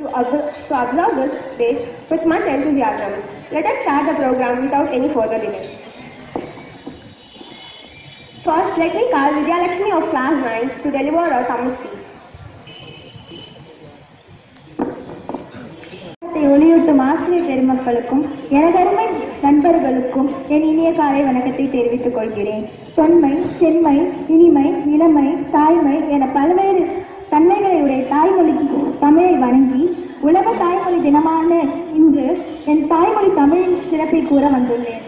to, observe, to observe this day with much enthusiasm. Let us start the program without any further delay. First, let me call Vidya Lakshmi of class 9 to deliver a Tamil speech. இதை ஒளியூட்டும் ஆசிரியர் பெருமக்களுக்கும் எனதருமை நண்பர்களுக்கும் என் இனிய காலை வணக்கத்தை தெரிவித்துக் கொள்கிறேன் தொன்மை செம்மை இனிமை இளமை தாய்மை என பல்வேறு தன்மைகளை உடைய தாய்மொழி தமிழை வணங்கி உலக தாய்மொழி தினமான இன்று என் தாய்மொழி தமிழின் சிறப்பை கூற வந்துள்ளேன்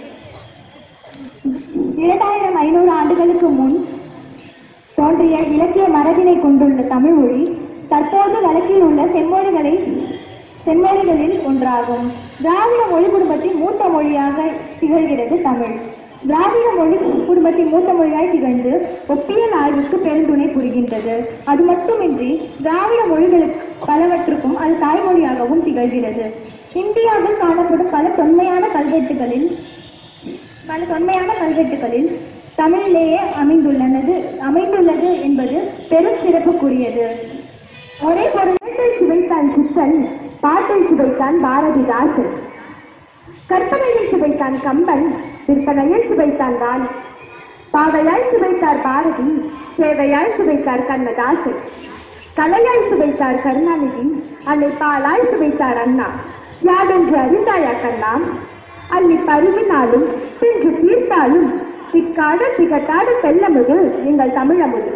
இரண்டாயிரம் ஐநூறு ஆண்டுகளுக்கு முன் தோன்றிய இலக்கிய மரபினை கொண்டுள்ள தமிழ் மொழி தற்போது வழக்கில் உள்ள செம்மொழிகளை செம்மொழிகளில் ஒன்றாகும் திராவிட மொழி குடும்பத்தின் மூத்த மொழியாக திகழ்கிறது தமிழ் திராவிட மொழி குடும்பத்தின் மூத்த மொழியாய் திகழ்ந்து ஒப்பியல் ஆய்வுக்கு பெருந்துணை புரிகின்றது அது மட்டுமின்றி திராவிட மொழிகளுக்கு பலவற்றுக்கும் அது தாய்மொழியாகவும் திகழ்கிறது இந்தியாவில் காணப்படும் பல தொன்மையான கல்வெட்டுகளில் பல தொன்மையான கல்வெட்டுகளில் தமிழிலேயே அமைந்துள்ளது அமைந்துள்ளது என்பது பெரும் சிறப்புக்குரியது ஒரே பொருள் சுவைத்தான் சித்தன் பாட்டில் சுவைத்தான் பாரதிதாசன் கற்பனையில் சுவைத்தான் கம்பன் விற்பனையில் சுவைத்தான் ராணி பாவையால் சுவைத்தார் பாரதி சேவையால் சுவைத்தார் கண்ணதாசன் கலையால் சுவைத்தார் கருணாநிதி அன்னை பாலால் சுவைத்தார் அண்ணா யாதென்று அறிந்தாயா கண்ணா அள்ளி பருவினாலும் பின்று தீர்த்தாலும் திக்காட திகட்டாட செல்லமுது எங்கள் தமிழமுது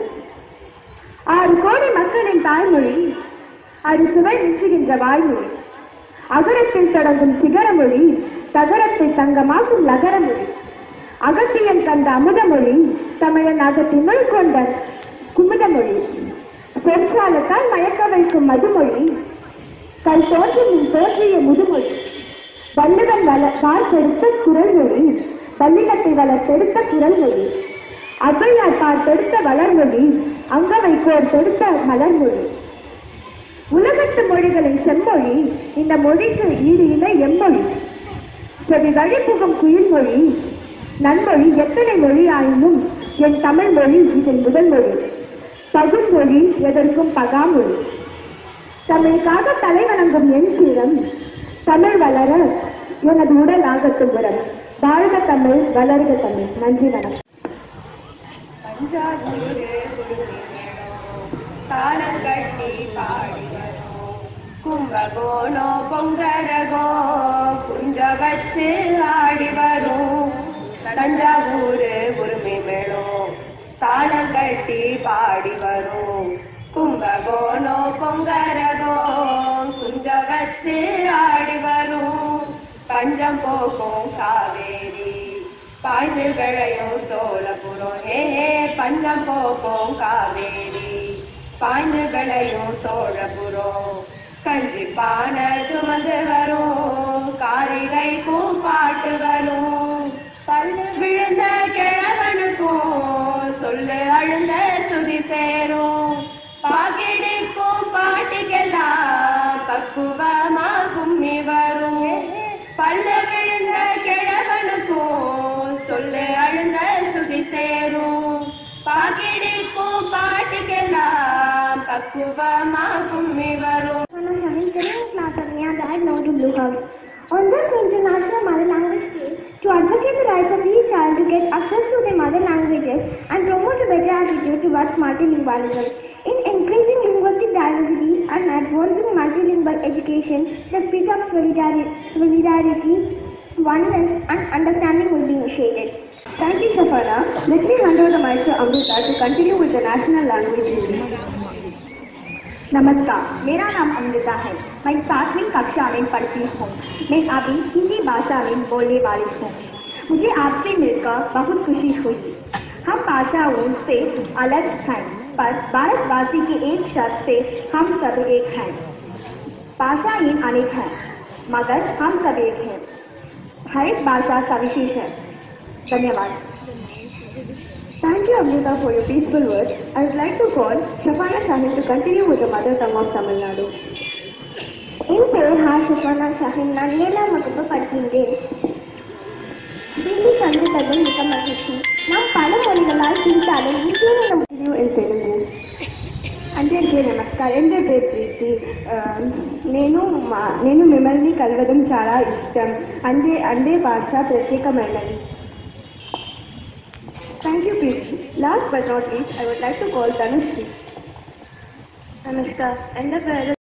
ஆறு கோடி மக்களின் தாய்மொழி அது சுவை வீசுகின்ற வாய்மொழி அகரத்தில் தொடங்கும் சிகரமொழி தகரத்தை தங்கமாக்கும் லகரமொழி அகத்தியன் கண்ட அமுதமொழி தமிழன் அகத்தினுள் கொண்ட குமுதமொழி பொற்சாலத்தால் மயக்க வைக்கும் மதுமொழி கல் தோன்றும் முன் தோன்றிய முதுமொழி வள்ளுவன் வள பார்த்தெடுத்த குரல் மொழி வல்லினத்தை வளர்த்தெடுத்த குரல் மொழி அவ்வையார் பார்த்தெடுத்த வளர்மொழி அங்கவை கோர் தொடுத்த மலர்மொழி உலகத்து மொழிகளின் செம்மொழி இந்த மொழிக்கு ஈடு இணை எம்மொழி செவி வழி புகும் குயில் மொழி நன்மொழி எத்தனை மொழி ஆயினும் என் தமிழ் மொழி இதன் முதல் மொழி பகுமொழி எதற்கும் பகாமொழி தமிழுக்காக தலை வணங்கும் என் சீரம் தமிழ் வளர எனது உடல் ஆகட்டும் உரம் வாழ்க தமிழ் வளர்க தமிழ் நன்றி வணக்கம் தாளங்கட்டி பாடி வரும் கும்பகோணோ பொங்கரகோ குஞ்ச வச்சு ஆடி வரும் தஞ்சாவூர் உரிமை மேளம் தாளங்கட்டி பாடி வரும் கும்பகோணோ பொங்கரகோ குஞ்ச வச்சு ஆடி வரும் பஞ்சம் போகும் காவேரி பாய்ந்து விளையும் சோழபுரம் ஹே ஹே பஞ்சம் போகும் காவேரி பாய்ந்து விளையும் சோழபுரம் கஞ்சி பானை சுமந்து வரும் காரிகைக்கும் பாட்டு வரும் பல்லு விழுந்த கிழவனுக்கும் சொல்லு அழுந்த சுதி சேரும் பாகிடிக்கும் பாட்டுக்கெல்லாம் பக்குவமா கும்மி வரும் பல்லு விழுந்த கிழவனுக்கும் சொல்லு அழுந்த சுதி சேரும் பாகிடிக்கும் பாட்டுக்கெல்லாம் பக்குவமா கும்மி வரும் I'm having today class of Nia Dad No to Blue House. On this International Mother Language Day, to advocate the rights of each child to get access to their mother languages and promote a better attitude towards multilingualism. In increasing linguistic diversity and advancing multilingual education, the spirit of solidari- solidarity, oneness and understanding will be initiated. Thank you, Safana. Let me hand over the mic to Amrita to continue with the national language Hindi. नमस्कार मेरा नाम अमृता है मैं सातवीं कक्षा में पढ़ती हूँ मैं अभी हिंदी भाषा में बोलने वाली हूँ मुझे आपसे मिलकर बहुत खुशी हुई हम भाषाओं से अलग हैं पर भारतवासी के एक शब्द से हम सब एक हैं भाषाएं अनेक हैं मगर हम सब एक हैं हर एक भाषा सविशेष है धन्यवाद Thank you, Amrita, for your peaceful words. I would like to call Shafana Shahid to continue with the mother tongue of Tamil Nadu. என் பெயர் ஹாஷிஃபானா ஷாஹின் நான் ஏழாம் வகுப்பு படிக்கின்றேன் ஹிந்தி சந்தித்ததில் மிக மகிழ்ச்சி நாம் பல மொழிகளால் பிரித்தாலும் இந்திய என்ற Continue in Telugu. అందరికీ నమస్కారం నా పేరు ప్రీతి ప్రీతి ఆ, నేను మా- నేను మిమ్మల్ని కలవడం చాలా ఇష్టం అందే అందే భాష ప్రత్యేకమైనది thank you Preethi last but not least I would like to call Dhanushree నమస్కార్ എൻ്റെ പേര്